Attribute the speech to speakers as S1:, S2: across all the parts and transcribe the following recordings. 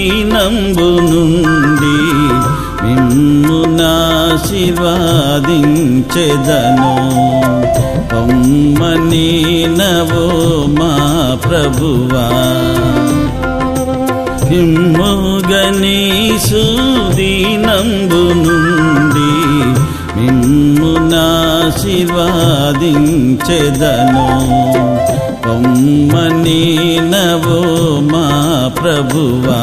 S1: దీనంబు నుండి మిమ్మునాశీర్వాదించెదను పొమ్మని నవో మా ప్రభువా హిమ్ముగనీసు దీనంబు నుండి మిమ్మునాశీర్వాదించెదను పొమ్మని నవో మా ప్రభువా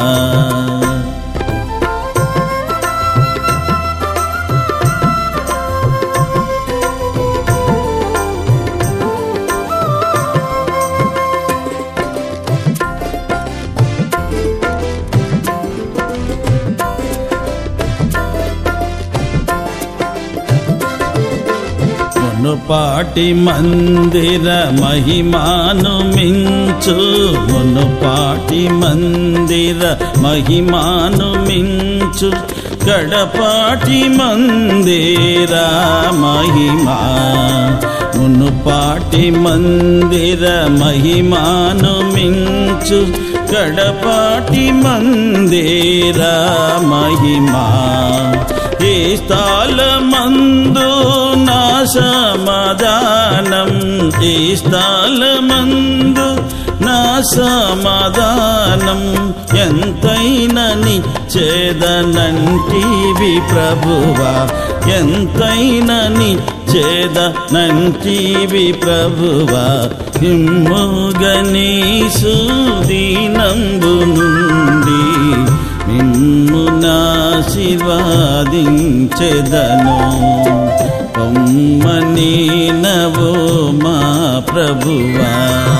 S1: మునుపాటి మందిర మహిమాను మించు మునుపాటి మందిర మహిమాను మించు గడపాటి మందిర మహిమా మునుపాటి మందిర మహిమాను మించు గడపాటి మందిర మహిమా ఏ స్థలమందు నా సమాధానం ఏ స్థలమందు నా సమాధానం ఎంతైనా నిచ్చేదనంటివి ప్రభువా ఎంతైనా నిచ్చేదనంటివి ప్రభువా హిమ్ముగనీసు దీనంబు నుండి మిమ్మునాశీర్వాదించెదను పొమ్మని నవో మా ప్రభువా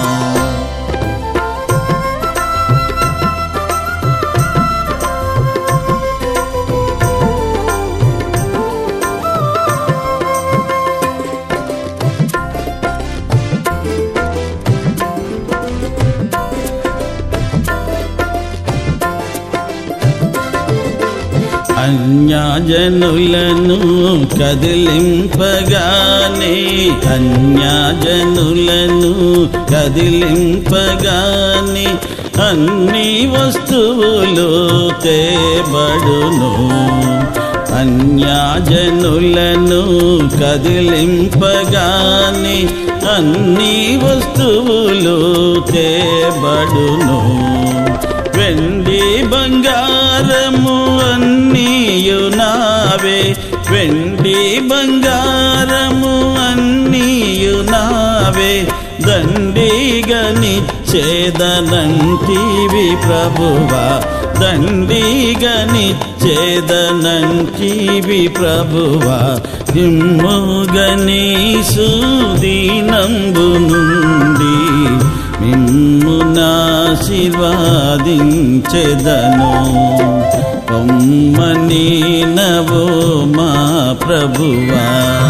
S1: అన్యాజనులను కదిలింపగానే అన్యాజనులను కదిలింపగానే అన్ని వస్తువులు తేబడును అన్యాజనులను కదిలింపగానే అన్ని వస్తువులు తేబడును వెండి బంగారము అన్నీయునావే వెండి బంగారము అన్నీయునావే దండిగనిచ్చేదనంటివి ప్రభువా దండిగనిచ్చేదనంటివి ప్రభువా హిమ్ముగనీసు దీనంబు నుండి మిమ్మునాశీర్వాదించెదను పొమ్మని నవో మా ప్రభువా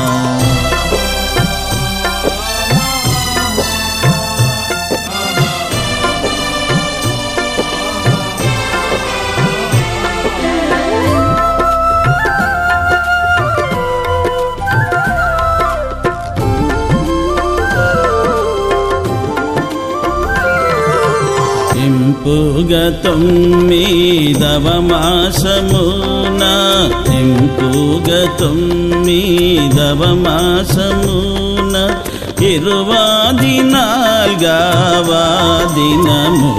S1: ఇంపుగా తొమ్మిదవ మాసమున ఇంపుగా తొమ్మిదవ మాసమున ఇరువాది నాల్గవ దినము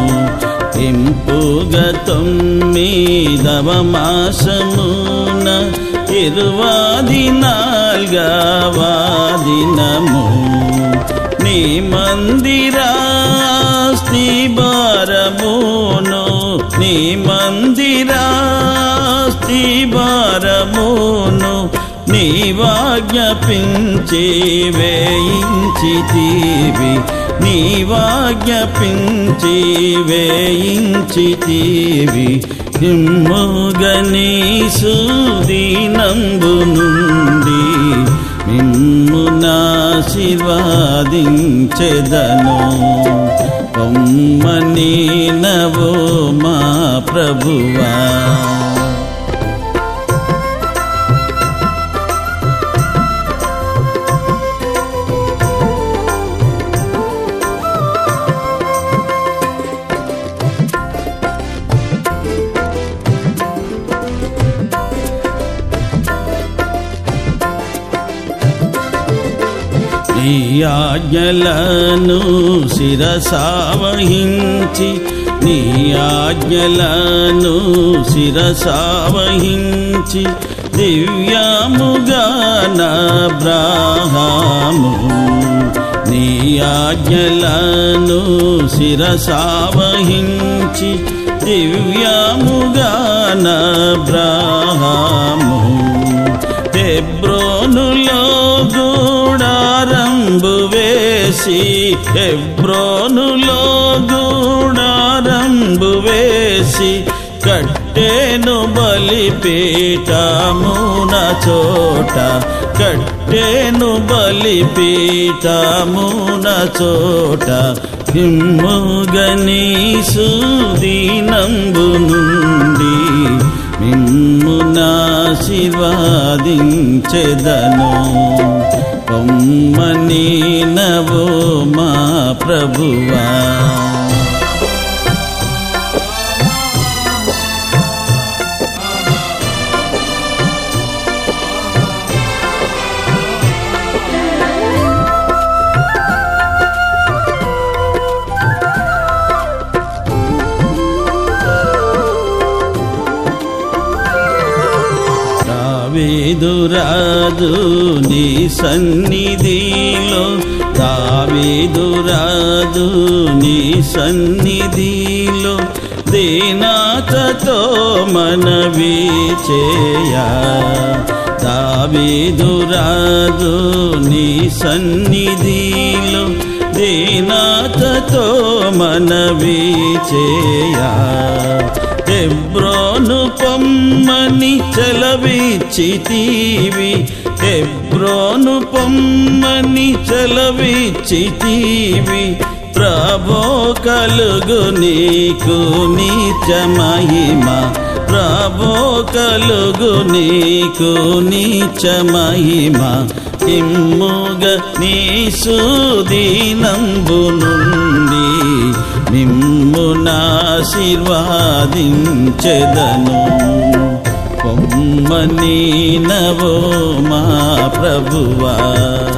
S1: ఇంపుగా తొమ్మిదవ మాసమున ఇరువాది నాల్గవ దినము నీ మందిరాస్తి భారమును నీ మందిరాస్తి భారమును నీవాజ్ఞపించి వేయించితివి నీవాజ్ఞపించి వేయించితివి హిమ్ముగనీసు దీనంబు నుండి మిమ్మునాశీర్వాదించెదను పొమ్మని నవో మా ప్రభువా నీ ఆజ్ఞలను శిరసావహించి నీ ఆజ్ఞలను శిరసావహించి దివ్యాముగా నాబ్రాహాము నీ ఆజ్ఞలను శిరసావహించి దివ్యాముగా నాబ్రాహాము హెబ్రోనులో గూడారంబు వేసి హెబ్రోనులో గూడారంబు వేసి కట్టేను బలిపీఠమున చోట కట్టేను బలిపీఠమున చోట హిమ్ముగని సుదీనంబు నుండి మిమ్మునాశీర్వాదించెదను పొమ్మని నవో మా ప్రభువా దావీదురాజు నీ సన్నిధిలో దావీదురాజు నీ సన్నిధిలో దీనాతతో మనవి చేయా దావీదురాజు నీ సన్నిధిలో దీనాతతో మనవి చేయా హెబ్రోను పొమ్మని చలవిచ్చితీవి హెబ్రోను పొమ్మని చలవిచ్చితీవి ప్రభో కలుగు నీకు నీచ మహిమ ప్రభో కలుగు నీకు నీచ మహిమ ఇమ్ముగ నీ సుదీనంబు నుండి మిమ్మునాశీర్వాదించెదను పొమ్మని నవో మా ప్రభువా